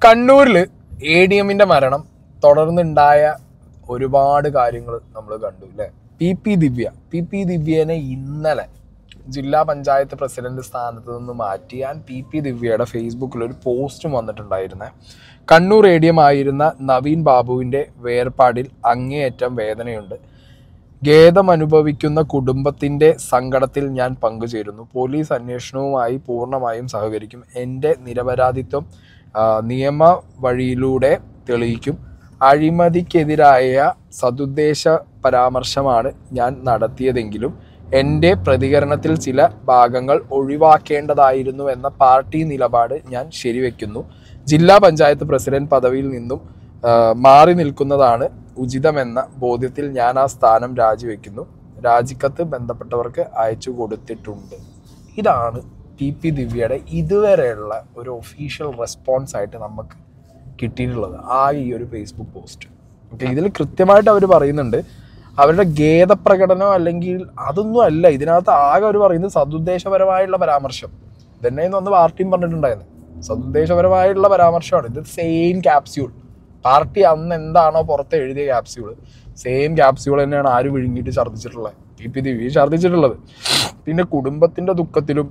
കണ്ണൂരിൽ A D എമ്മിന്റെ മരണം തുടർന്നുണ്ടായ ഒരുപാട് കാര്യങ്ങൾ നമ്മൾ കണ്ടു അല്ലേ P P Divya P P ദിവ്യനെ ഇന്നലെ ജില്ലാ പഞ്ചായത്ത് പ്രസിഡന്റ് സ്ഥാനത്ത് നിന്ന് മാറ്റി ഞാൻ പി പി ദിവ്യയുടെ ഫേസ്ബുക്കിൽ ഒരു പോസ്റ്റും വന്നിട്ടുണ്ടായിരുന്നേ കണ്ണൂർ എ ഡി എം ആയിരുന്ന നവീൻ ബാബുവിൻ്റെ വേർപാടിൽ അങ്ങേയറ്റം വേദനയുണ്ട് ഖേദം അനുഭവിക്കുന്ന കുടുംബത്തിന്റെ സങ്കടത്തിൽ ഞാൻ പങ്കുചേരുന്നു പോലീസ് അന്വേഷണവുമായി പൂർണ്ണമായും സഹകരിക്കും എൻ്റെ നിരപരാധിത്വം ആ, നിയമ വഴിയിലൂടെ തെളിയിക്കും അഴിമതിക്കെതിരായ സതുദ്ദേശ പരാമർശമാണ് ഞാൻ നടത്തിയതെങ്കിലും എൻ്റെ പ്രതികരണത്തിൽ ചില ഭാഗങ്ങൾ ഒഴിവാക്കേണ്ടതായിരുന്നു എന്ന പാർട്ടി നിലപാട് ഞാൻ ശരിവെക്കുന്നു ജില്ലാ പഞ്ചായത്ത് പ്രസിഡന്റ് പദവിയിൽ നിന്നും ആ, മാറി നിൽക്കുന്നതാണ് ഉചിതമെന്ന ബോധ്യത്തിൽ ഞാൻ ആ സ്ഥാനം രാജിവെക്കുന്നു രാജിക്കത്ത് ബന്ധപ്പെട്ടവർക്ക് അയച്ചു കൊടുത്തിട്ടുണ്ട് ഇതാണ് പി പി ദിവ്യയുടെ ഇതുവരെയുള്ള ഒരു ഒഫീഷ്യൽ റെസ്പോൺസ് ആയിട്ട് നമുക്ക് കിട്ടിയിട്ടുള്ളത് ആ ഈ ഒരു ഫേസ്ബുക്ക് പോസ്റ്റ് ഓക്കെ ഇതിൽ കൃത്യമായിട്ട് അവർ പറയുന്നുണ്ട് അവരുടെ ഖേദപ്രകടനം അല്ലെങ്കിൽ അതൊന്നും അല്ല ഇതിനകത്ത് ആകെ അവർ പറയുന്നത് സതുദ്ദേശപരമായുള്ള പരാമർശം ഇതന്നെയെന്ന് ഒന്ന് പാർട്ടിയും പറഞ്ഞിട്ടുണ്ടായിരുന്നു സതുദ്ദേശപരമായിട്ടുള്ള പരാമർശമാണ് ഇത് സെയിം ക്യാപ്സ്യൂൾ പാർട്ടി അന്ന് എന്താണോ പുറത്ത് എഴുതിയ ക്യാപ്സ്യൂൾ സെയിം ക്യാപ്സ്യൂൾ തന്നെയാണ് ആര് വിഴുങ്ങിയിട്ട് ഛർദ്ദിച്ചിട്ടുള്ളത് പി പി ദിവ്യ ഛർദ്ദിച്ചിട്ടുള്ളത് പിന്നെ കുടുംബത്തിന്റെ ദുഃഖത്തിലും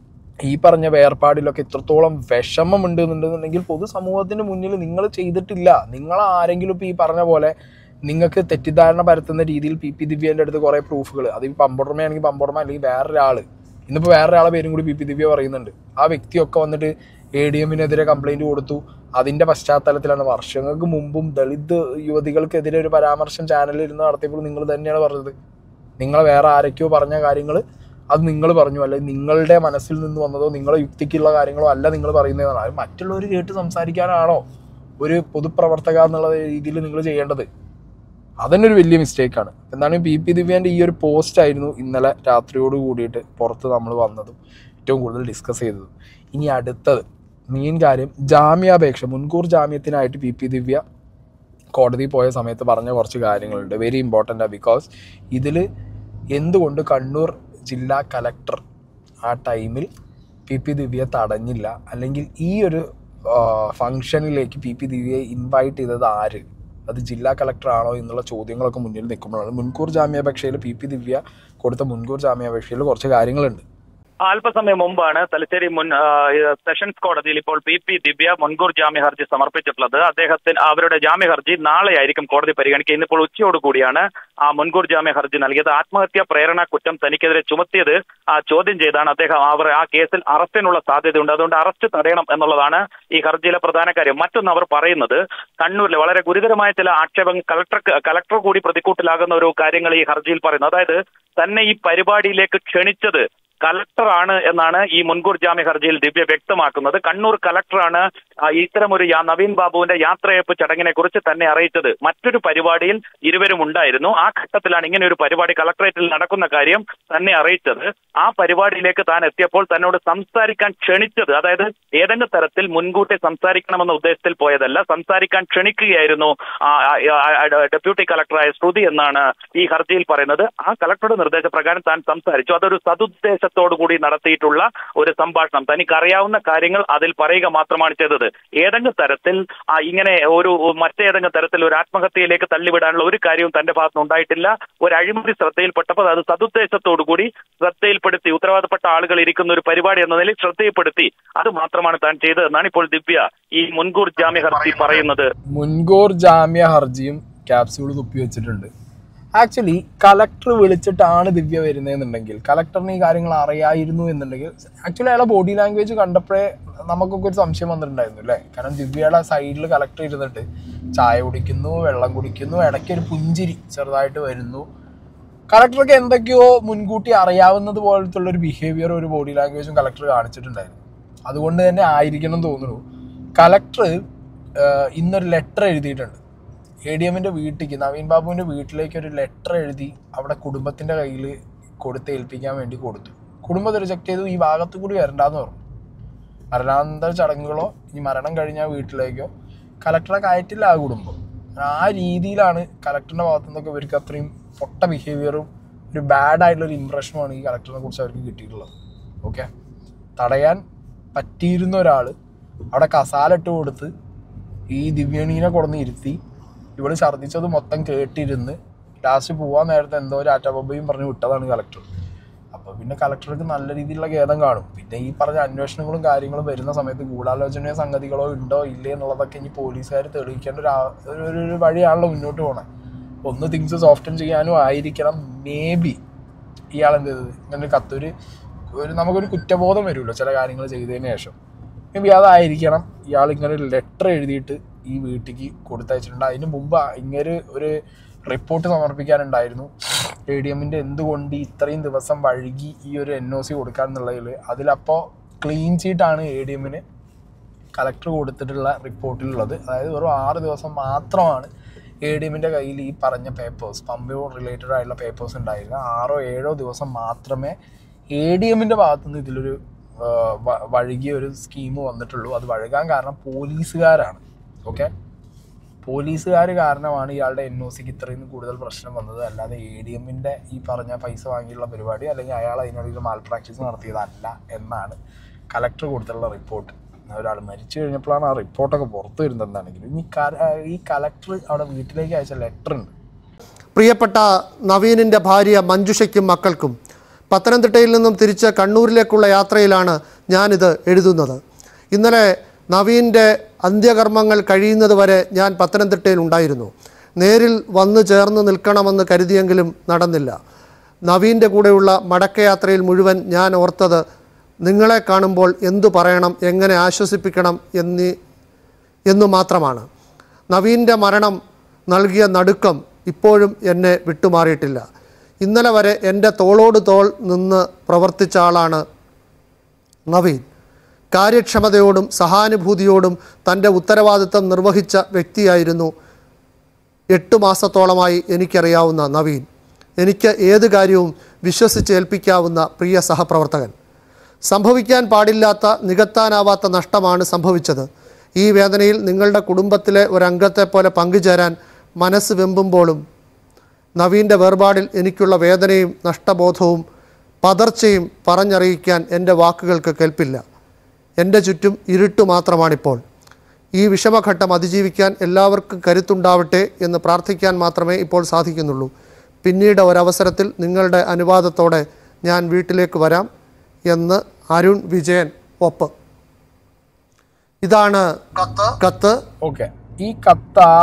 ഈ പറഞ്ഞ വേർപാടിലൊക്കെ ഇത്രത്തോളം വിഷമമുണ്ട് എന്നുണ്ടെന്നുണ്ടെങ്കിൽ പൊതുസമൂഹത്തിന് മുന്നിൽ നിങ്ങൾ ചെയ്തിട്ടില്ല നിങ്ങൾ ആരെങ്കിലും ഇപ്പം ഈ പറഞ്ഞ പോലെ നിങ്ങൾക്ക് തെറ്റിദ്ധാരണ പരത്തുന്ന രീതിയിൽ പി പി ദിവ്യൻ്റെ അടുത്ത് കുറേ പ്രൂഫുകൾ അത് ഈ പമ്പുടമയാണെങ്കിൽ പമ്പുടമ അല്ലെങ്കിൽ വേറൊരാൾ ഇന്നിപ്പോൾ വേറൊരാളെ പേരും കൂടി പി പി ദിവ്യ പറയുന്നുണ്ട് ആ വ്യക്തിയൊക്കെ വന്നിട്ട് എ ഡി എമ്മിനെതിരെ കംപ്ലൈൻറ്റ് കൊടുത്തു അതിൻ്റെ പശ്ചാത്തലത്തിലാണ് വർഷങ്ങൾക്ക് മുമ്പും ദളിത് യുവതികൾക്കെതിരെ ഒരു പരാമർശം ചാനലിൽ ഇരുന്ന് നടത്തിയപ്പോൾ നിങ്ങൾ തന്നെയാണ് പറഞ്ഞത് നിങ്ങൾ വേറെ ആരൊക്കെയോ പറഞ്ഞ കാര്യങ്ങൾ അത് നിങ്ങൾ പറഞ്ഞു അല്ലെങ്കിൽ നിങ്ങളുടെ മനസ്സിൽ നിന്ന് വന്നതോ നിങ്ങളെ യുക്തിക്കുള്ള കാര്യങ്ങളോ അല്ല നിങ്ങൾ പറയുന്നതാണ് അത് മറ്റുള്ളവർ കേട്ട് സംസാരിക്കാനാണോ ഒരു പൊതുപ്രവർത്തക എന്നുള്ള രീതിയിൽ നിങ്ങൾ ചെയ്യേണ്ടത് അതന്നെ ഒരു വലിയ മിസ്റ്റേക്കാണ് എന്താണ് പി പി ദിവ്യൻ്റെ ഈ ഒരു പോസ്റ്റ് ആയിരുന്നു ഇന്നലെ രാത്രിയോട് കൂടിയിട്ട് പുറത്ത് നമ്മൾ വന്നതും ഏറ്റവും കൂടുതൽ ഡിസ്കസ് ചെയ്തതും ഇനി അടുത്തത് മെയിൻ കാര്യം ജാമ്യാപേക്ഷ മുൻകൂർ ജാമ്യത്തിനായിട്ട് പി പി ദിവ്യ കോടതി പോയ സമയത്ത് പറഞ്ഞ കുറച്ച് കാര്യങ്ങളുണ്ട് വെരി ഇമ്പോർട്ടൻ്റ് ബിക്കോസ് ഇതിൽ എന്തുകൊണ്ട് കണ്ണൂർ ജില്ലാ കലക്ടർ ആ ടൈമിൽ പി പി ദിവ്യയെ തടഞ്ഞില്ല അല്ലെങ്കിൽ ഈ ഒരു ഫംഗ്ഷനിലേക്ക് പി പി ദിവ്യയെ ഇൻവൈറ്റ് ചെയ്തത് ആര് അത് ജില്ലാ കളക്ടർ ആണോ എന്നുള്ള ചോദ്യങ്ങളൊക്കെ മുന്നിൽ നിൽക്കുമ്പോഴാണ് മുൻകൂർ ജാമ്യാപേക്ഷയിൽ പി പി ദിവ്യ കൊടുത്ത മുൻകൂർ ജാമ്യാപേക്ഷയിൽ കുറച്ച് കാര്യങ്ങളുണ്ട് അല്പസമയം മുമ്പാണ് തലശ്ശേരി മുൻ ആ, സെഷൻസ് കോടതിയിൽ ഇപ്പോൾ പി പി ദിവ്യ മുൻകൂർ ജാമ്യ ഹർജി സമർപ്പിച്ചിട്ടുള്ളത് അദ്ദേഹത്തിന് അവരുടെ ജാമ്യ ഹർജി നാളെയായിരിക്കും കോടതി പരിഗണിക്കുക ഇന്നിപ്പോൾ ഉച്ചയോട് കൂടിയാണ് ആ മുൻകൂർ ജാമ്യ ഹർജി നൽകിയത് ആത്മഹത്യാ പ്രേരണ കുറ്റം തനിക്കെതിരെ ചുമത്തിയത് ആ ചോദ്യം ചെയ്താണ് അദ്ദേഹം അവർ ആ കേസിൽ അറസ്റ്റിനുള്ള സാധ്യതയുണ്ട് അതുകൊണ്ട് അറസ്റ്റ് തടയണം എന്നുള്ളതാണ് ഈ ഹർജിയിലെ പ്രധാന കാര്യം മറ്റൊന്ന് അവർ പറയുന്നത് കണ്ണൂരിലെ വളരെ ഗുരുതരമായ ചില ആക്ഷേപങ്ങൾ കളക്ടർ കളക്ടർ കൂടി പ്രതിക്കൂട്ടിലാകുന്ന ഒരു കാര്യങ്ങൾ ഈ ഹർജിയിൽ പറയുന്നു അതായത് തന്നെ ഈ പരിപാടിയിലേക്ക് ക്ഷണിച്ചത് കലക്ടറാണ് എന്നാണ് ഈ മുൻകൂർ ജാമ്യ ഹർജിയിൽ ദിവ്യ വ്യക്തമാക്കുന്നത് കണ്ണൂർ കലക്ടറാണ് ആ, ഇത്തരമൊരു യാ- നവീൻ ബാബുവിന്റെ യാത്രയപ്പ് ചടങ്ങിനെ കുറിച്ച് തന്നെ അറിയിച്ചത് മറ്റൊരു പരിപാടിയിൽ ഇരുവരും ഉണ്ടായിരുന്നു ആ ഘട്ടത്തിലാണ് ഇങ്ങനെ ഒരു പരിപാടി കളക്ടറേറ്റിൽ നടക്കുന്ന കാര്യം തന്നെ അറിയിച്ചത് ആ പരിപാടിയിലേക്ക് താൻ എത്തിയപ്പോൾ തന്നോട് സംസാരിക്കാൻ ക്ഷണിച്ചത് അതായത് ഏതെങ്കിലും തരത്തിൽ മുൻകൂട്ടി സംസാരിക്കണമെന്ന ഉദ്ദേശത്തിൽ പോയതല്ല സംസാരിക്കാൻ ക്ഷണിക്കുകയായിരുന്നു ആ, ആ, ആ, ആ, ഡെപ്യൂട്ടി കളക്ടറായ ശ്രുതി എന്നാണ് ഈ ഹർജിയിൽ പറയുന്നത് ആ കളക്ടറുടെ നിർദ്ദേശപ്രകാരം താൻ സംസാരിച്ചു അതൊരു സതുദ്ദേശത്തോടു കൂടി നടത്തിയിട്ടുള്ള ഒരു സംഭാഷണം തനിക്കറിയാവുന്ന കാര്യങ്ങൾ അതിൽ പറയുക മാത്രമാണ് ചെയ്തത് ഏതെങ്കിലും തരത്തിൽ ആ, ഇങ്ങനെ ഒരു മറ്റേതെങ്കിലും തരത്തിൽ ഒരു ആത്മഹത്യയിലേക്ക് തള്ളിവിടാനുള്ള ഒരു കാര്യവും തന്റെ ഭാഗത്ത് ഉണ്ടായിട്ടില്ല ഒരു അഴിമതി ശ്രദ്ധയിൽപ്പെട്ടപ്പോൾ അത് സതുദ്ദേശത്തോടു കൂടി ശ്രദ്ധയിൽപ്പെടുത്തി ഉത്തരവാദപ്പെട്ട ആളുകൾ ഇരിക്കുന്ന ഒരു പരിപാടി എന്ന നിലയിൽ ശ്രദ്ധയിൽപ്പെടുത്തി അത് മാത്രമാണ് താൻ ചെയ്തതെന്നാണ് ഇപ്പോൾ ദിവ്യ ഈ മുൻകൂർ ജാമ്യ ഹർജി പറയുന്നത് മുൻകൂർ ജാമ്യ ഹർജിയും ക്യാപ്സ്യൂൾ തുപ്പി വെച്ചിട്ടുണ്ട് ആക്ച്വലി കലക്ടർ വിളിച്ചിട്ടാണ് ദിവ്യ വരുന്നതെന്നുണ്ടെങ്കിൽ കലക്ടറിന് ഈ കാര്യങ്ങൾ അറിയായിരുന്നു എന്നുണ്ടെങ്കിൽ ആക്ച്വലി അയാളെ ബോഡി ലാംഗ്വേജ് കണ്ടപ്പോഴേ നമുക്കൊക്കെ ഒരു സംശയം വന്നിട്ടുണ്ടായിരുന്നു അല്ലേ കാരണം ദിവ്യയുടെ സൈഡിൽ കലക്ടർ ഇരുന്നിട്ട് ചായ കുടിക്കുന്നു വെള്ളം കുടിക്കുന്നു ഇടയ്ക്ക് ഒരു പുഞ്ചിരി ചെറുതായിട്ട് വരുന്നു കളക്ടർക്ക് എന്തൊക്കെയോ മുൻകൂട്ടി അറിയാവുന്നത് പോലത്തുള്ള ഒരു ബിഹേവിയർ ഒരു ബോഡി ലാംഗ്വേജും കളക്ടർ കാണിച്ചിട്ടുണ്ടായിരുന്നു അതുകൊണ്ട് തന്നെ ആയിരിക്കണം എന്ന് തോന്നുന്നു കളക്ടർ ഇന്നൊരു ലെറ്റർ എഴുതിയിട്ടുണ്ട് എ ഡി എമ്മിൻ്റെ വീട്ടിലേക്ക് നവീൻ ബാബുവിൻ്റെ വീട്ടിലേക്ക് ഒരു ലെറ്റർ എഴുതി അവിടെ കുടുംബത്തിൻ്റെ കയ്യിൽ കൊടുത്ത് ഏൽപ്പിക്കാൻ വേണ്ടി കൊടുത്തു കുടുംബം റിജക്ട് ചെയ്തു ഈ ഭാഗത്ത് കൂടി വരണ്ടെന്ന് പറഞ്ഞു മരണാനന്തര ചടങ്ങുകളോ ഇനി മരണം കഴിഞ്ഞാൽ വീട്ടിലേക്കോ കലക്ടറെ കയറ്റില്ല ആ കുടുംബം ആ രീതിയിലാണ് കലക്ടറിൻ്റെ ഭാഗത്തു നിന്നൊക്കെ ഇവർക്ക് അത്രയും പൊട്ട ബിഹേവിയറും ഒരു ബാഡ് ആയിട്ടുള്ള ഒരു ഇമ്പ്രഷനുമാണ് ഈ കലക്ടറിനെ കുറിച്ച് അവർക്ക് കിട്ടിയിട്ടുള്ളത് ഓക്കെ തടയാൻ പറ്റിയിരുന്ന ഒരാൾ അവിടെ കസാല ഇട്ട് കൊടുത്ത് ഈ ദിവ്യണീനെ കൊടുന്ന് ഇരുത്തി ഇവള് ഛർദ്ദിച്ചത് മൊത്തം കേട്ടിരുന്ന് ലാസ്റ്റ് പോവാൻ നേരത്തെ എന്തോ ഒരു ആറ്റാബബയും പറഞ്ഞ് വിട്ടതാണ് കളക്ടർ അപ്പോൾ പിന്നെ കളക്ടർക്ക് നല്ല രീതിയിലുള്ള ഖേദം കാണും പിന്നെ ഈ പറഞ്ഞ അന്വേഷണങ്ങളും കാര്യങ്ങളും വരുന്ന സമയത്ത് ഗൂഢാലോചനയോ സംഗതികളോ ഉണ്ടോ ഇല്ലേ എന്നുള്ളതൊക്കെ ഇനി പോലീസുകാർ തെളിയിക്കേണ്ട ഒരു ആ- ഒരു- ഒരു ഒരു വഴിയാണല്ലോ മുന്നോട്ട് പോണേ ഒന്ന് തിങ്സ് സോഫ്റ്റൻ ചെയ്യാനും ആയിരിക്കണം മേ ബി ഇയാൾ എന്ത് ചെയ്തത് ഇങ്ങനെ ഒരു കത്തൊരു ഒരു നമുക്കൊരു കുറ്റബോധം വരുമല്ലോ ചില കാര്യങ്ങൾ ചെയ്തതിന് ശേഷം മേ ബി അതായിരിക്കണം ഇയാൾ ഇങ്ങനെ ഒരു ലെറ്റർ എഴുതിയിട്ട് ഈ വീട്ടിലേക്ക് കൊടുത്തയച്ചിട്ടുണ്ട് അതിന് മുമ്പ് ഇങ്ങനെ ഒരു റിപ്പോർട്ട് സമർപ്പിക്കാനുണ്ടായിരുന്നു എ ഡി എമ്മിൻ്റെ എന്തുകൊണ്ട് ഇത്രയും ദിവസം വഴുകി ഈ ഒരു എൻ ഒ സി കൊടുക്കാൻ എന്നുള്ളതിൽ അതിലപ്പോൾ ക്ലീൻ ചീട്ടാണ് എ ഡി എമ്മിന് കളക്ടർ കൊടുത്തിട്ടുള്ള റിപ്പോർട്ടിലുള്ളത് അതായത് വെറും ആറ് ദിവസം മാത്രമാണ് എ ഡി എമ്മിൻ്റെ കയ്യിൽ ഈ പറഞ്ഞ പേപ്പേഴ്സ് പമ്പോ റിലേറ്റഡ് ആയിട്ടുള്ള പേപ്പേഴ്സ് ഉണ്ടായിരുന്നത് ആറോ ഏഴോ ദിവസം മാത്രമേ എ ഡി എമ്മിൻ്റെ ഭാഗത്തുനിന്ന് ഇതിലൊരു ആ, വ- വഴുകിയ ഒരു സ്കീം വന്നിട്ടുള്ളൂ അത് വഴുകാൻ കാരണം പോലീസുകാരാണ് ഓക്കെ പോലീസുകാർ കാരണമാണ് ഇയാളുടെ എൻ ഒ സിക്ക് ഇത്രയും കൂടുതൽ പ്രശ്നം വന്നത് അല്ലാതെ എ ഡി എമ്മിൻ്റെ ഈ പറഞ്ഞ പൈസ വാങ്ങിയുള്ള പരിപാടി അല്ലെങ്കിൽ അയാൾ അതിനിടയിൽ മാൽ പ്രാക്ടീസ് നടത്തിയതല്ല എന്നാണ് കലക്ടർ കൊടുത്തിട്ടുള്ള റിപ്പോർട്ട് ഒരാൾ മരിച്ചു കഴിഞ്ഞപ്പോഴാണ് ആ റിപ്പോർട്ടൊക്കെ പുറത്തു വരുന്നത് എന്താണെങ്കിലും ഇനി ക- ഈ കലക്ടർ അവിടെ വീട്ടിലേക്ക് അയച്ച ലെറ്റർ ഉണ്ട് പ്രിയപ്പെട്ട നവീനിൻ്റെ ഭാര്യ മഞ്ജുഷയ്ക്കും മക്കൾക്കും പത്തനംതിട്ടയിൽ നിന്നും തിരിച്ച് കണ്ണൂരിലേക്കുള്ള യാത്രയിലാണ് ഞാനിത് എഴുതുന്നത് ഇന്നലെ നവീൻ്റെ അന്ത്യകർമ്മങ്ങൾ കഴിയുന്നത് വരെ ഞാൻ പത്തനംതിട്ടയിൽ ഉണ്ടായിരുന്നു നേരിൽ വന്നു ചേർന്ന് നിൽക്കണമെന്ന് കരുതിയെങ്കിലും നടന്നില്ല നവീൻ്റെ കൂടെയുള്ള മടക്കയാത്രയിൽ മുഴുവൻ ഞാൻ ഓർത്തത് നിങ്ങളെ കാണുമ്പോൾ എന്തു പറയണം എങ്ങനെ ആശ്വസിപ്പിക്കണം എന്നീ എന്നു മാത്രമാണ് നവീൻ്റെ മരണം നൽകിയ നടുക്കം ഇപ്പോഴും എന്നെ വിട്ടുമാറിയിട്ടില്ല ഇന്നലെ വരെ എൻ്റെ തോളോട് തോൾ നിന്ന് പ്രവർത്തിച്ച ആളാണ് നവീൻ കാര്യക്ഷമതയോടും സഹാനുഭൂതിയോടും തൻ്റെ ഉത്തരവാദിത്തം നിർവഹിച്ച വ്യക്തിയായിരുന്നു എട്ട് മാസത്തോളമായി എനിക്കറിയാവുന്ന നവീൻ എനിക്ക് ഏത് കാര്യവും വിശ്വസിച്ചേൽപ്പിക്കാവുന്ന പ്രിയ സഹപ്രവർത്തകൻ സംഭവിക്കാൻ പാടില്ലാത്ത നികത്താനാവാത്ത നഷ്ടമാണ് സംഭവിച്ചത് ഈ വേദനയിൽ നിങ്ങളുടെ കുടുംബത്തിലെ ഒരംഗത്തെ പോലെ പങ്കുചേരാൻ മനസ്സ് വെമ്പുമ്പോഴും നവീൻ്റെ വേർപാടിൽ എനിക്കുള്ള വേദനയും നഷ്ടബോധവും പതർച്ചയും പറഞ്ഞറിയിക്കാൻ എൻ്റെ വാക്കുകൾക്ക് കേൾപ്പില്ല എൻ്റെ ചുറ്റും ഇരുട്ട് മാത്രമാണിപ്പോൾ ഈ വിഷമഘട്ടം അതിജീവിക്കാൻ എല്ലാവർക്കും കരുത്തുണ്ടാവട്ടെ എന്ന് പ്രാർത്ഥിക്കാൻ മാത്രമേ ഇപ്പോൾ സാധിക്കുന്നുള്ളൂ പിന്നീട് ഒരവസരത്തിൽ നിങ്ങളുടെ അനുവാദത്തോടെ ഞാൻ വീട്ടിലേക്ക് വരാം എന്ന് അരുൺ വിജയൻ ഒപ്പ് ഇതാണ് കത്ത് ഓക്കെ ഈ കത്ത് ആ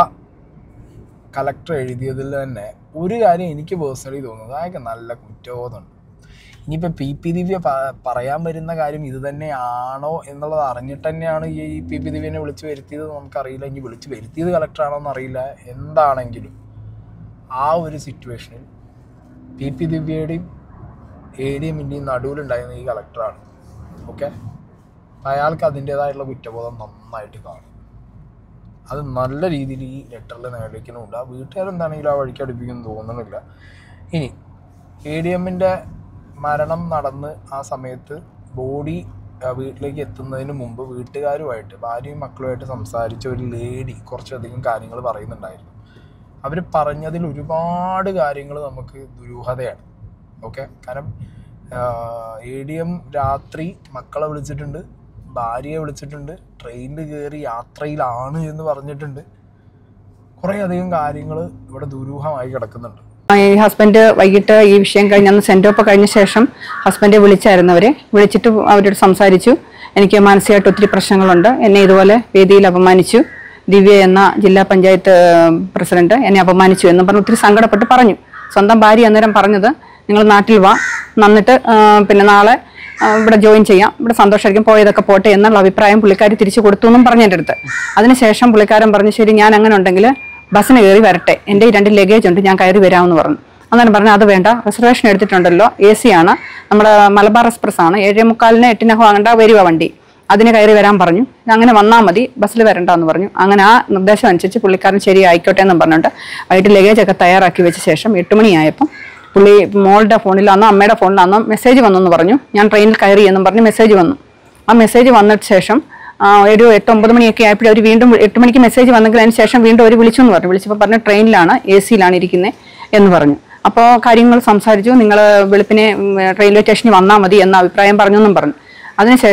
കലക്ടർ എഴുതിയതിൽ തന്നെ ഒരു കാര്യം എനിക്ക് പേഴ്സണലി തോന്നുന്നത് അതൊക്കെ നല്ല കുറ്റബോധമുണ്ട് ഇനിയിപ്പോൾ പി പി ദിവ്യ പ- പറയാൻ വരുന്ന കാര്യം ഇത് തന്നെയാണോ എന്നുള്ളത് അറിഞ്ഞിട്ട് തന്നെയാണ് ഈ പി പി ദിവ്യനെ വിളിച്ച് വരുത്തിയത് നമുക്കറിയില്ല ഇനി വിളിച്ച് വരുത്തിയത് കളക്ടറാണോ എന്നറിയില്ല എന്താണെങ്കിലും ആ ഒരു സിറ്റുവേഷനിൽ പി പി ദിവ്യയുടെയും എ ഡി എമ്മിൻ്റെയും നടുവിലുണ്ടായിരുന്ന ഈ കളക്ടറാണ് ഓക്കെ അയാൾക്ക് അതിൻ്റേതായിട്ടുള്ള കുറ്റബോധം നന്നായിട്ട് കാണും അത് നല്ല രീതിയിൽ ഈ ലെറ്ററിൽ നേടിക്കുന്നുണ്ട് ആ വീട്ടുകാരെന്താണെങ്കിലും ആ വഴിക്ക് അടുപ്പിക്കുന്നു തോന്നുന്നില്ല ഇനി എ ഡി എമ്മിൻ്റെ മരണം നടന്ന് ആ സമയത്ത് ബോഡി വീട്ടിലേക്ക് എത്തുന്നതിന് മുമ്പ് വീട്ടുകാരുമായിട്ട് ഭാര്യയും മക്കളുമായിട്ട് സംസാരിച്ച ഒരു ലേഡി കുറച്ചധികം കാര്യങ്ങൾ പറയുന്നുണ്ടായിരുന്നു അവർ പറഞ്ഞതിൽ ഒരുപാട് കാര്യങ്ങൾ നമുക്ക് ദുരൂഹതയാണ് ഓക്കെ കാരണം എ ഡി എം രാത്രി മക്കളെ വിളിച്ചിട്ടുണ്ട് ഭാര്യയെ വിളിച്ചിട്ടുണ്ട് ട്രെയിനിൽ കയറി യാത്രയിലാണ് എന്ന് പറഞ്ഞിട്ടുണ്ട് കുറേ അധികം കാര്യങ്ങൾ ഇവിടെ ദുരൂഹമായി കിടക്കുന്നുണ്ട് ഈ ഹസ്ബൻഡ് വൈകിട്ട് ഈ വിഷയം കഴിഞ്ഞ് അന്ന് സെൻഡ് ഓഫ് കഴിഞ്ഞ ശേഷം ഹസ്ബൻഡ് വിളിച്ചായിരുന്നു അവരെ വിളിച്ചിട്ട് അവരോട് സംസാരിച്ചു എനിക്ക് മാനസികമായിട്ട് ഒത്തിരി പ്രശ്നങ്ങളുണ്ട് എന്നെ ഇതുപോലെ വേദിയിൽ അപമാനിച്ചു ദിവ്യ എന്ന ജില്ലാ പഞ്ചായത്ത് ഏഹ്, പ്രസിഡന്റ് എന്നെ അപമാനിച്ചു എന്ന് പറഞ്ഞ് ഒത്തിരി സങ്കടപ്പെട്ട് പറഞ്ഞു സ്വന്തം ഭാര്യ അന്നേരം പറഞ്ഞത് നിങ്ങൾ നാട്ടിൽ വാ നന്നിട്ട് ഏഹ്, പിന്നെ നാളെ ഏഹ്, ഇവിടെ ജോയിൻ ചെയ്യാം ഇവിടെ സന്തോഷമായിരിക്കും പോയതൊക്കെ പോട്ടെ എന്നുള്ള അഭിപ്രായം പുള്ളിക്കാരി തിരിച്ചു കൊടുത്തു എന്നും പറഞ്ഞു എൻ്റെ അടുത്ത് അതിനുശേഷം പുള്ളിക്കാരൻ പറഞ്ഞു ശരി ഞാൻ അങ്ങനെ ഉണ്ടെങ്കിൽ ബസ്സിന് കയറി വരട്ടെ എൻ്റെ ഈ രണ്ട് ലഗേജ് ഉണ്ട് ഞാൻ കയറി വരാമെന്ന് പറഞ്ഞു അന്നേരം പറഞ്ഞു അത് വേണ്ട റിസർവേഷൻ എടുത്തിട്ടുണ്ടല്ലോ എ സി ആണ് നമ്മുടെ മലബാർ എക്സ്പ്രസ് ആണ് ഏഴേ മുക്കാലിന് എട്ടിനകം അങ്ങണ്ട വരുക വണ്ടി അതിന് കയറി വരാൻ പറഞ്ഞു അങ്ങനെ വന്നാൽ മതി ബസ്സിൽ വരണ്ടെന്ന് പറഞ്ഞു അങ്ങനെ ആ നിർദ്ദേശം അനുസരിച്ച് പുള്ളിക്കാരൻ ശരി ആയിക്കോട്ടെ എന്നും പറഞ്ഞിട്ട് വൈകിട്ട് ലഗേജ് ഒക്കെ തയ്യാറാക്കി വെച്ച ശേഷം എട്ട് മണിയായപ്പം പുള്ളി മോളുടെ ഫോണിലാണോ അമ്മയുടെ ഫോണിലാണോ മെസ്സേജ് വന്നെന്ന് പറഞ്ഞു ഞാൻ ട്രെയിനിൽ കയറി എന്നും പറഞ്ഞ് മെസ്സേജ് വന്നു ആ മെസ്സേജ് വന്നിട്ട് ശേഷം ആ, ഒരു എട്ട് ഒമ്പത് മണിയൊക്കെ ആയപ്പോൾ അവർ വീണ്ടും വി- എട്ട് മണിക്ക് മെസ്സേജ് വന്നെങ്കിൽ അതിന് ശേഷം വീണ്ടും അവർ വിളിച്ചു എന്ന് പറഞ്ഞു വിളിച്ചപ്പോൾ പറഞ്ഞു ട്രെയിനിലാണ് എ സിയിലാണ് ഇരിക്കുന്നത് എന്ന് പറഞ്ഞു അപ്പോൾ കാര്യങ്ങൾ സംസാരിച്ചു നിങ്ങൾ വെളുപ്പിനെ ഉം, റെയിൽവേ സ്റ്റേഷനിൽ വന്നാൽ മതി എന്ന അഭിപ്രായം പറഞ്ഞു എന്നും പറഞ്ഞു അതിനുശേഷം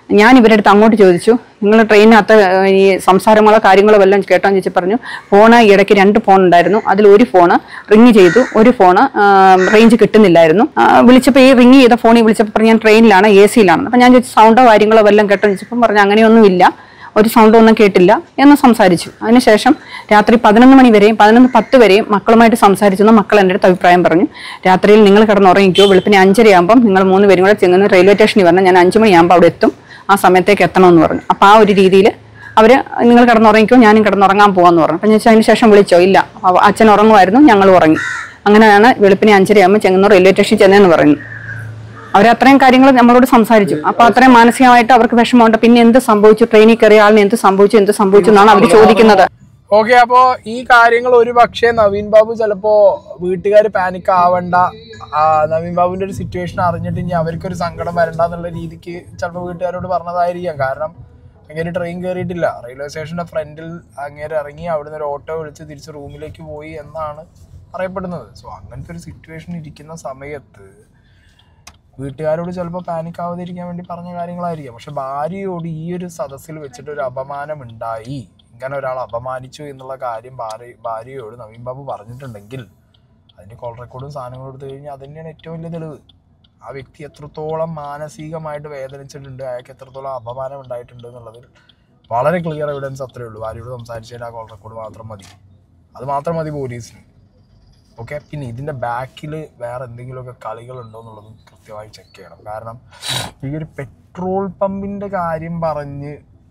ഞാൻ ഇവരുടെ അടുത്ത് അങ്ങോട്ട് ചോദിച്ചു നിങ്ങൾ ട്രെയിനകത്ത് ഏഹ്, ഈ സംസാരങ്ങളോ കാര്യങ്ങളോ വല്ലതും കേട്ടോ എന്ന് ചോദിച്ചു പറഞ്ഞു ഫോണ് ഈ ഇടയ്ക്ക് രണ്ട് ഫോൺ ഉണ്ടായിരുന്നു അതിൽ ഒരു ഫോണ് റിങ് ചെയ്തു ഒരു ഫോണ് റേഞ്ച് കിട്ടുന്നില്ലായിരുന്നു ആ, വിളിച്ചപ്പോൾ ഈ റിങ് ചെയ്ത ഫോണിൽ വിളിച്ചപ്പോൾ പറഞ്ഞു ഞാൻ ട്രെയിനിലാണ് എ സിയിലാണ് അപ്പം ഞാൻ ചോദിച്ചു സൗണ്ടോ കാര്യങ്ങളോ വല്ലതും കേട്ടോ എന്ന് ചോദിച്ചപ്പം പറഞ്ഞു അങ്ങനെയൊന്നുമില്ല ഒരു സൗണ്ടും ഒന്നും കേട്ടില്ല എന്ന് സംസാരിച്ചു അതിനുശേഷം രാത്രി പതിനൊന്ന് മണി വരെയും പതിനൊന്ന് പത്ത് വരെയും മക്കളുമായിട്ട് സംസാരിച്ചെന്ന് മക്കൾ എൻ്റെ അടുത്ത് അഭിപ്രായം പറഞ്ഞു രാത്രിയിൽ നിങ്ങൾ കിടന്നുറങ്ങിക്കോ വെളുപ്പിനെ അഞ്ചരയാകുമ്പം നിങ്ങൾ മൂന്ന് പേരും കൂടെ ചെങ്ങന്നൂർ റെയിൽവേ സ്റ്റേഷനിൽ വരണം ഞാൻ അഞ്ച് മണിയാകുമ്പോൾ അവിടെ എത്തും ആ സമയത്തേക്ക് എത്തണമെന്ന് പറഞ്ഞു അപ്പോൾ ആ ഒരു രീതിയിൽ അവർ നിങ്ങൾ കിടന്നുറങ്ങിക്കോ ഞാനും കിടന്നുറങ്ങാൻ പോകാമെന്ന് പറഞ്ഞു അപ്പം ഞാൻ ചോദിച്ചു, അതിന് ശേഷം വിളിച്ചോ ഇല്ല അവ- അച്ഛൻ ഉറങ്ങുമായിരുന്നു ഞങ്ങൾ ഉറങ്ങി അങ്ങനെയാണ് വെളുപ്പിനെ അഞ്ചരയാകുമ്പോൾ ചെങ്ങന്നൂർ റെയിൽവേ സ്റ്റേഷനിൽ ചെന്നതെന്ന് പറയുന്നു അവരത്രയും കാര്യങ്ങൾ നമ്മളോട് സംസാരിച്ചു അപ്പൊ അത്രയും മാനസികമായിട്ട് അവർക്ക് വിഷമമുണ്ട് പിന്നെ എന്ത് സംഭവിച്ചു ട്രെയിനിൽ കയറിയ ആളിന് എന്ത് സംഭവിച്ചു എന്ത് സംഭവിച്ചു എന്നാണ് അവർ ചോദിക്കുന്നത് ഓക്കെ അപ്പോ ഈ കാര്യങ്ങൾ ഒരു പക്ഷേ നവീൻ ബാബു ചിലപ്പോ വീട്ടുകാർ പാനിക് ആവണ്ട ആ, നവീൻ ബാബുവിന്റെ ഒരു സിറ്റുവേഷൻ അറിഞ്ഞിട്ട് ഇനി അവർക്കൊരു സങ്കടം വരണ്ട എന്നുള്ള രീതിക്ക് ചിലപ്പോൾ വീട്ടുകാരോട് പറഞ്ഞതായിരിക്കാം കാരണം അങ്ങനെ ട്രെയിൻ കയറിയിട്ടില്ല റെയിൽവേ സ്റ്റേഷന്റെ ഫ്രണ്ടിൽ അങ്ങേരെ ഇറങ്ങി അവിടുന്ന് ഒരു ഓട്ടോ വിളിച്ച് തിരിച്ച് റൂമിലേക്ക് പോയി എന്നാണ് പറയപ്പെടുന്നത് സോ അങ്ങനത്തെ ഒരു സിറ്റുവേഷൻ ഇരിക്കുന്ന സമയത്ത് വീട്ടുകാരോട് ചിലപ്പോൾ പാനിക് ആവാതിരിക്കാൻ വേണ്ടി പറഞ്ഞ കാര്യങ്ങളായിരിക്കാം പക്ഷെ ഭാര്യയോട് ഈ ഒരു സദസ്സിൽ വെച്ചിട്ട് ഒരു അപമാനം ഉണ്ടായി ഇങ്ങനെ ഒരാൾ അപമാനിച്ചു എന്നുള്ള കാര്യം ഭാര്യ ഭാര്യയോട് നവീൻ ബാബു പറഞ്ഞിട്ടുണ്ടെങ്കിൽ അതിന്റെ കോൾ റെക്കോർഡും സാധനങ്ങളും എടുത്തു കഴിഞ്ഞാൽ അത് തന്നെയാണ് ഏറ്റവും വലിയ തെളിവ് ആ വ്യക്തി എത്രത്തോളം മാനസികമായിട്ട് വേദനിച്ചിട്ടുണ്ട് അയാൾക്ക് എത്രത്തോളം അപമാനം ഉണ്ടായിട്ടുണ്ട് എന്നുള്ളതിൽ വളരെ ക്ലിയർ എവിഡൻസ് അത്രയേ ഉള്ളൂ ഭാര്യയോട് സംസാരിച്ചതിന് ആ കോൾ റെക്കോർഡ് മാത്രം മതി അത് മാത്രം മതി പോലീസിന് ഓക്കെ പിന്നെ ഇതിൻ്റെ ബാക്കിൽ വേറെ എന്തെങ്കിലുമൊക്കെ കളികളുണ്ടോ എന്നുള്ളതും കൃത്യമായി ചെക്ക് ചെയ്യണം കാരണം ഈ ഒരു പെട്രോൾ പമ്പിൻ്റെ കാര്യം പറഞ്ഞ്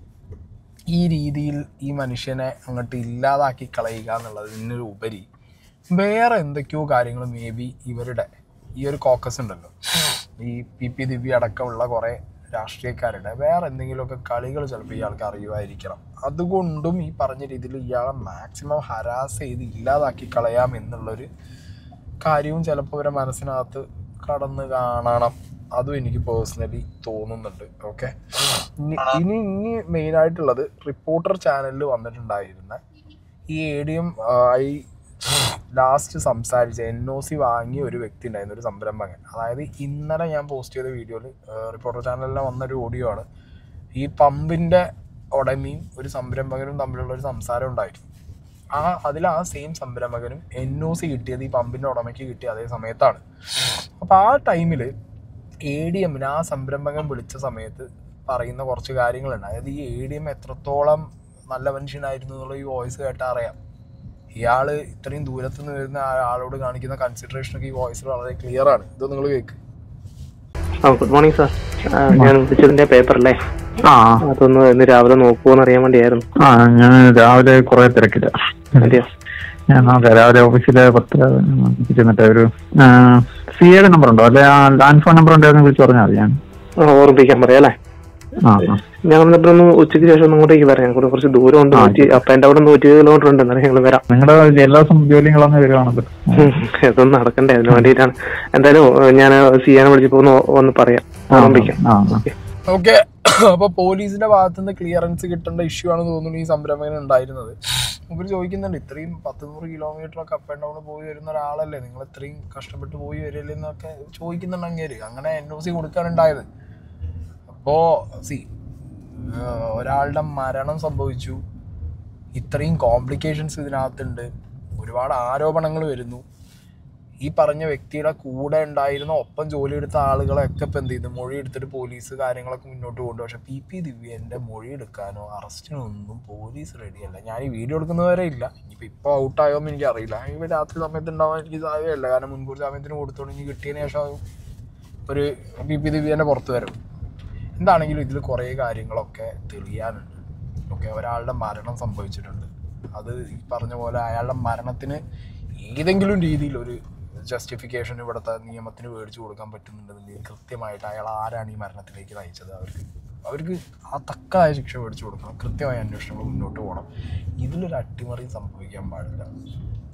ഈ രീതിയിൽ ഈ മനുഷ്യനെ അങ്ങോട്ട് ഇല്ലാതാക്കി കളയുക എന്നുള്ളതിനൊരു ഉപരി വേറെ എന്തൊക്കെയോ കാര്യങ്ങൾ മേ ബി ഇവരുടെ ഈ ഒരു കോക്കസ് ഉണ്ടല്ലോ ഈ പി പി ദിവ്യ അടക്കമുള്ള കുറേ രാഷ്ട്രീയക്കാരുടെ വേറെ എന്തെങ്കിലുമൊക്കെ കളികൾ ചിലപ്പോൾ ഇയാൾക്ക് അറിയുമായിരിക്കണം അതുകൊണ്ടും ഈ പറഞ്ഞ രീതിയിൽ ഇയാളെ മാക്സിമം ഹരാസ് ചെയ്ത് ഇല്ലാതാക്കി കളയാം എന്നുള്ളൊരു കാര്യവും ചിലപ്പോൾ അവരുടെ മനസ്സിനകത്ത് കടന്ന് കാണണം അതും എനിക്ക് പേഴ്സണലി തോന്നുന്നുണ്ട് ഓക്കെ ഇനി ഇനി ഇനി മെയിനായിട്ടുള്ളത് റിപ്പോർട്ടർ ചാനലിൽ വന്നിട്ടുണ്ടായിരുന്ന ഈ എ ഡി എം ഐ ലാസ്റ്റ് സംസാരിച്ച എൻ ഒ സി വാങ്ങിയ ഒരു വ്യക്തി ഉണ്ടായിരുന്നു ഒരു സംരംഭകൻ അതായത് ഇന്നലെ ഞാൻ പോസ്റ്റ് ചെയ്ത വീഡിയോയിൽ റിപ്പോർട്ടർ ചാനലിൽ വന്നൊരു ഓഡിയോ ആണ് ഈ പമ്പിൻ്റെ ഉടമയും ഒരു സംരംഭകനും തമ്മിലുള്ള ഒരു സംസാരം ഉണ്ടായിരുന്നു ആ അതിൽ ആ സെയിം സംരംഭകനും എൻ ഒ സി കിട്ടിയത് ഈ പമ്പിൻ്റെ ഉടമയ്ക്ക് കിട്ടിയ അതേ സമയത്താണ് അപ്പോൾ ആ ടൈമിൽ എ ഡി എമ്മിന് ആ സംരംഭകൻ വിളിച്ച സമയത്ത് പറയുന്ന കുറച്ച് കാര്യങ്ങളുണ്ട് അതായത് ഈ എ ഡി എം എത്രത്തോളം നല്ല മനുഷ്യനായിരുന്നു എന്നുള്ള ഈ വോയിസ് കേട്ടാൽ അറിയാം ഇയാൾ ഇത്രയും ദൂരത്ത് നിന്ന് വരുന്ന ആ ആളോട് കാണിക്കുന്ന കൺസിഡറേഷനൊക്കെ ഈ വോയിസിൽ വളരെ ക്ലിയർ ആണ് ഇത് നിങ്ങൾ കേൾക്ക് ആ ഗുഡ് മോർണിംഗ് സാർ ഞാൻ വിളിച്ചതിന്റെ പേപ്പറല്ലേ ആ അതൊന്ന് ഇന്ന് രാവിലെ നോക്കുമോന്ന് അറിയാൻ വേണ്ടിയായിരുന്നു ആ ഞാൻ രാവിലെ കുറെ തിരക്കില്ല അതെയോ ഞാൻ നോക്കാം രാവിലെ ഓഫീസിലെ പത്ത് ഇരുന്നിട്ട് ഒരു സി എയുടെ നമ്പർ ഉണ്ടോ അല്ലെ ആ ലാൻഡ് ഫോൺ നമ്പർ ഉണ്ടോ എന്ന് വിളിച്ച് പറഞ്ഞാൽ മതി ഞാൻ ആ, ഓർമ്മിപ്പിക്കാൻ പറയാം അല്ലേ ആ ആ. ഞാൻ വന്നിട്ട് ഒന്ന് ഉച്ചയ്ക്ക് ശേഷം ഒന്ന് അങ്ങോട്ടേക്ക് വരാം ഞങ്ങൾക്ക് കുറച്ച് ദൂരം ഉണ്ട് നൂറ്റി അപ്പൊ എന്റെ അവിടെ നൂറ്റി കിലോമീറ്റർ ഉണ്ട് എന്നാലും ഞങ്ങൾ വരാം നിങ്ങളുടെ എല്ലാ ദിവസം ജോലികളൊന്നും വരുവാണല്ലോ ഉം, ഇതൊന്നും നടക്കണ്ടേ അതിന് വേണ്ടിയിട്ടാണ് എന്തായാലും ഏഹ്, ഞാൻ സിയാനെ വിളിച്ചപ്പോ ഒന്ന് ഒന്ന് പറയാം ഓർമ്മിപ്പിക്കാം ആ ആ. ഓക്കെ അപ്പോൾ പോലീസിന്റെ ഭാഗത്തു നിന്ന് ക്ലിയറൻസ് കിട്ടേണ്ട ഇഷ്യൂ ആണ് തോന്നുന്നു ഈ സംരംഭകൻ ഉണ്ടായിരുന്നത് ഇവർ ചോദിക്കുന്നുണ്ട് ഇത്രയും പത്ത് നൂറ് കിലോമീറ്റർ ഒക്കെ അപ്പ് ആൻഡ് ഡൗൺ പോയി വരുന്ന ഒരാളല്ലേ നിങ്ങൾ ഇത്രയും കഷ്ടപ്പെട്ട് പോയി വരില്ലേ എന്നൊക്കെ ചോദിക്കുന്നുണ്ട് അങ്ങേര് അങ്ങനെ എൻ ഒ സി കൊടുക്കാനുണ്ടായത് അപ്പോൾ സി ഒരാളുടെ മരണം സംഭവിച്ചു ഇത്രയും കോംപ്ലിക്കേഷൻസ് ഇതിനകത്തുണ്ട് ഒരുപാട് ആരോപണങ്ങൾ വരുന്നു ഈ പറഞ്ഞ വ്യക്തിയുടെ കൂടെ ഉണ്ടായിരുന്ന ഒപ്പം ജോലി എടുത്ത ആളുകളെയൊക്കെ ഇപ്പം എന്ത് ചെയ്തു മൊഴി എടുത്തിട്ട് പോലീസ് കാര്യങ്ങളൊക്കെ മുന്നോട്ട് കൊണ്ടു പക്ഷെ പി പി ദിവ്യൻ്റെ മൊഴി എടുക്കാനോ അറസ്റ്റിനോ ഒന്നും പോലീസ് റെഡിയല്ല ഞാൻ ഈ വീഡിയോ എടുക്കുന്നവരെ ഇല്ല ഇനിയിപ്പോൾ ഇപ്പോൾ ഔട്ടായോ എന്ന് എനിക്ക് അറിയില്ല ഇപ്പോൾ രാത്രി സമയത്ത് ഉണ്ടാവാൻ എനിക്ക് സാധ്യതയല്ല കാരണം മുൻകൂർ ജാമ്യത്തിന് കൊടുത്തോണ്ട് ഇനി കിട്ടിയതിന് ശേഷം ഒരു പി പി ദിവ്യൻ്റെ പുറത്ത് വരും എന്താണെങ്കിലും ഇതിൽ കുറേ കാര്യങ്ങളൊക്കെ തെളിയാനുണ്ട് ഓക്കെ ഒരാളുടെ മരണം സംഭവിച്ചിട്ടുണ്ട് അത് ഈ പറഞ്ഞ പോലെ അയാളുടെ മരണത്തിന് ഏതെങ്കിലും രീതിയിൽ ഒരു ജസ്റ്റിഫിക്കേഷൻ ഇവിടുത്തെ നിയമത്തിന് മേടിച്ചു കൊടുക്കാൻ പറ്റുന്നുണ്ടെന്നുണ്ടെങ്കിൽ കൃത്യമായിട്ട് അയാൾ ആരാണ് ഈ മരണത്തിലേക്ക് നയിച്ചത് അവർക്ക് അവർക്ക് ആ തക്കതായ ശിക്ഷ മേടിച്ചു കൊടുക്കണം കൃത്യമായ അന്വേഷണങ്ങൾ മുന്നോട്ട് പോകണം ഇതിലൊരു അട്ടിമറി സംഭവിക്കാൻ പാടില്ല